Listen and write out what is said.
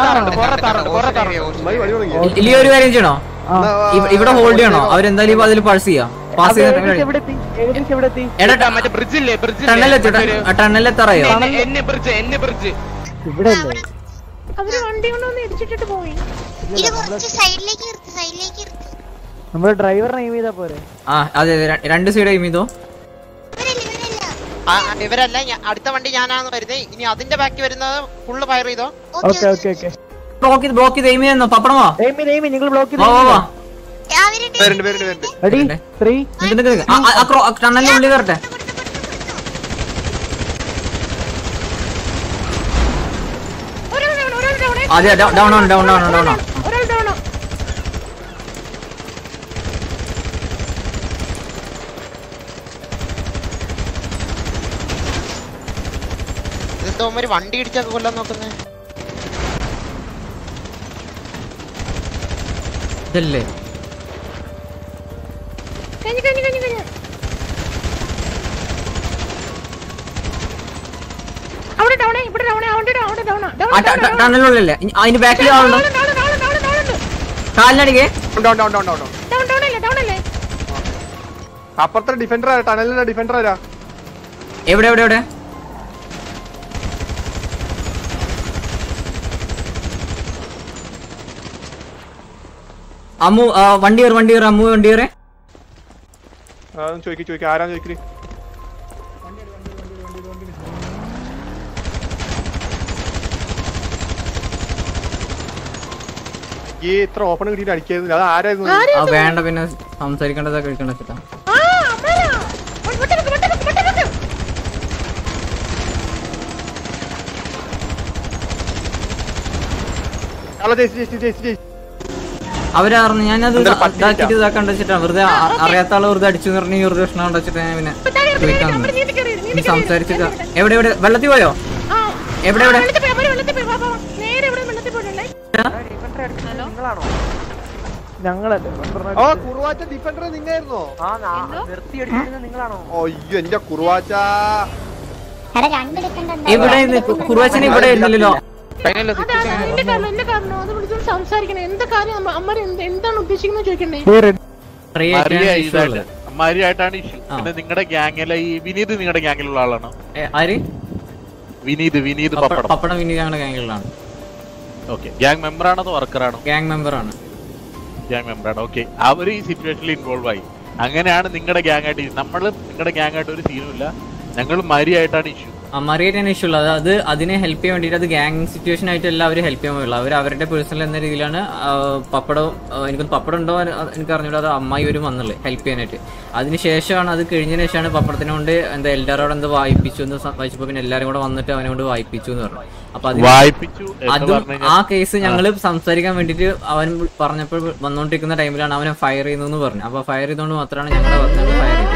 താറുണ്ട് കുറെ താറുണ്ട് കുറെ താറുണ്ട് വഴി വഴി തുടങ്ങി ഇല്ലി ഒരു കാര്യം ചെയ്യണോ ഇവ- ഇവിടെ ഹോൾഡ് ചെയ്യണോ അവരെന്തായാലും അതിൽ പൾസ് ചെയ്യാം പാസ് ചെയ്തിട്ട് എവിടെ എത്തി ഏകദേശം എവിടെ എത്തി എടാ മറ്റേ ബ്രിഡ്ജ് ഇല്ലേ ബ്രിഡ്ജ് ടണലെത്തി ടണലെത്തറയോ എന്നെ ബ്രിഡ്ജ് എന്നെ ബ്രിഡ്ജ് ഇവിടെ അല്ലേ അവര് വണ്ടി കൊണ്ടൊന്ന് ഇടിച്ചിട്ടിട്ട് പോയി ഇത് കുറച്ച് സൈഡിലേക്ക് നിർത്ത് സൈഡിലേക്ക് നിർത്ത് നമ്മള് ഡ്രൈവറിനെ എയിം ചെയ്താ പോരെ ആ അതെ അതെ ര- രണ്ട് സൈഡ് എയിം ചെയ്തോ ഇവരല്ല ഇവരല്ല ആ, ഇവരല്ല ഞാൻ- അടുത്ത വണ്ടി ഞാനാണ് വരുന്നത് ഇനി അതിന്റെ ബാക്കി വരുന്നത് ഫുള്ള് ഫയർ ചെയ്തോ ഓക്കെ ഓക്കെ ഓക്കെ ബ്ലോക്ക് ചെയ്ത് ബ്ലോക്ക് ചെയ്ത് എയിം ചെയ്യുന്നോ പപ്പടം വാ എയിം ചെയ്ത് എയിം നിങ്ങൾ ബ്ലോക്ക് വാ വാ വാ അവരുണ്ട് വരുന്നുണ്ട് വരുന്നുണ്ട് വരുന്നുണ്ട് റെഡി ത്രീ നിക്ക് നിക്ക് നിക്ക്. ആ, ആ, ആ ക്രോ- ആ ടണലിന്റെ ഉള്ളിൽ കയറട്ടെ ഒരാൾ down, ഒരാൾ down, ഏ. അതെ ഡൗൺ ഡൗൺ ആണ് ഡൗൺ ഡൗൺ ഡൗൺ ആണ് ഒരാൾ down ആ. ഇതെന്തോ ഒരു വണ്ടി ഇടിച്ചൊക്കെ കൊല്ലാൻ നോക്കുന്നേ ഇതല്ലേ കഴിഞ്ഞു കഴിഞ്ഞു കഴിഞ്ഞു കഴിഞ്ഞു അവിടെ ഡൗൺ ഇവിടെ ഡൗൺ അവിടെ down, അവിടെ ഡൗൺ ആ ട- ട- ടണലിനുള്ളിലല്ലേ ഇനി അതിന്റെ ബാക്കിൽ ആളുണ്ടോ കാലിനടിക്കേ down down down down down down down അല്ലേ ഡൗൺ അല്ലേ അപ്പുറത്തെ ഡിഫൻഡർ ആരാ ടണലിന്റെ ഡിഫൻഡർ ആരാ എവിടെ എവിടെ എവിടെ അമ്മു ആ, വണ്ടി കയറി വണ്ടി കയറി അമ്മു വണ്ടി കയറി ചോദിക്കും ചോദിക്കും ആരാ ചോദിക്കല് ഈ ഇത്ര ഓപ്പൺ കിട്ടിയിട്ട് അടിക്കായിരുന്നു അത് ആരായിരുന്നു ആ വേണ്ട പിന്നെ സംസാരിക്കേണ്ടതൊക്കെ കഴിക്കണ്ട വെച്ചിട്ടാ ആ അമ്മരാ വിട്ട് വിട്ട് വിട്ട് വിട്ട് വിട്ട് വിട്ട് അല്ല ജയിച്ച് ജയിച്ച് ജയിച്ച് ജയിച്ച് അവരറിഞ്ഞു ഞാനത് എന്തായാലും പറ്റിയില്ല. ഇതാക്കിട്ട് ഇതാക്കണ്ട വെച്ചിട്ടാ വെറുതെ ആ- അറിയാത്ത ആള് വെറുതെ അടിച്ചു പറഞ്ഞ ഈ ഒരു പ്രശ്നം കൊണ്ട് വെച്ചിട്ട് ഞാൻ പിന്നെ ചോദിക്കാൻ നമ്മൾ നീന്തി കയറി നീ നീന്തി സംസാരിച്ചിട്ട് എവിടെ എവിടെ വെള്ളത്തിൽ പോയോ ആ എവിടെ എവിടെ വെള്ളത്തിൽ പോയി അവര് വെള്ളത്തിൽ പോയി വാ, വാ, വാ. നേരെ ഇവിടെ വെള്ളത്തിൽ പോയിട്ടുണ്ടേ ഞങ്ങളല്ലേ ഓ കുറുവാച്ച ഡിഫൻഡർ നിങ്ങായിരുന്നോ നിർത്തി അടിച്ചിരുന്നത് നിങ്ങളാണോ അയ്യോ എന്റെ കുറുവാച്ച എടാ രണ്ട് ഡിഫൻഡ് ഇവിടെ ഇത് കു- കുറുവാച്ചനെ ഇവിടെ ഇരുന്നില്ലല്ലോ ഫൈനൽ അതെ അതെ എന്റെ കാരണം എന്റെ കാരണം അത് വിളിച്ചോണ്ട് സംസാരിക്കണം എന്ത് കാര്യം അമ്മ അമ്മ എന്ത് എന്താണ് ഉദ്ദേശിക്കുന്നത് ചോദിക്കണ്ടേ Free ആയിട്ടാണ് issue ഉള്ളത്. മാരിയായിട്ടാണ് ഇഷ്യൂ ആ. പിന്നെ നിങ്ങളുടെ ഗ്യാങ്ങിലെ ഈ വിനീത് നിങ്ങളുടെ ഗ്യാങ്ങിലുള്ള ആളാണോ ഏ, ആര് വിനീത് വിനീത് പപ്പടം പപ്പടം പപ്പടം വിനി ഞങ്ങളുടെ ഗാംഗിലാണ് ഓക്കെ ഗ്യാങ് മെമ്പർ ആണോ അതോ വർക്കറാണോ ഗാങ് മെമ്പർ ആണ് ഗ്യാങ് മെമ്പർ ആണ് ഓക്കെ അവർ ഈ സിറ്റുവേഷനിൽ ഇൻവോൾവ് ആയി അങ്ങനെയാണ് നിങ്ങളുടെ ഗ്യാങ് ആയിട്ട് നമ്മൾ നിങ്ങളുടെ ഗ്യാങ് ആയിട്ട് ഒരു സീനും ഇല്ല ഞങ്ങൾ മരിയായിട്ടാണ് ഇഷ്യൂ മറിയായിട്ടാണ് ഇഷ്യൂ ഉള്ളത് അത് അതിനെ ഹെൽപ്പ് ചെയ്യാൻ വേണ്ടിയിട്ട് അത് ഗാങ് സിറ്റുവേഷൻ ആയിട്ട് എല്ലാവരും ഹെൽപ്പ് ചെയ്യാൻ പോയുള്ളൂ അവർ അവരുടെ പേഴ്സണൽ എന്ന രീതിയിലാണ് ആ, പപ്പടം ആ, എനിക്ക് പപ്പടം ഉണ്ടോ എന്ന് എനിക്ക് അറിഞ്ഞൂടാ അത് അമ്മായി ഒരു വന്നുള്ളൂ ഹെൽപ്പ് ചെയ്യാനായിട്ട് അതിനുശേഷമാണ് അത് കഴിഞ്ഞതിന് ശേഷമാണ് പപ്പടത്തിനെ കൊണ്ട് എന്താ എല്ലാവരോടും എന്താ വായിപ്പിച്ചു എന്ന് സ- വായിച്ചപ്പോൾ പിന്നെ എല്ലാവരും കൂടെ വന്നിട്ട് അവനെ കൊണ്ട് വായിപ്പിച്ചു എന്ന് പറഞ്ഞു അപ്പൊ അതിന് വായിപ്പിച്ചു എന്ന് അതും പറഞ്ഞു ആ കേസ് ഞങ്ങൾ സംസാരിക്കാൻ വേണ്ടിട്ട് അവൻ പറഞ്ഞപ്പോൾ വന്നുകൊണ്ടിരിക്കുന്ന ടൈമിലാണ് അവനെ ഫയർ ചെയ്യുന്നു പറഞ്ഞു അപ്പൊ ഫയർ ചെയ്തുകൊണ്ട് മാത്രമാണ് ഞങ്ങൾ ഫയർ ചെയ്തത്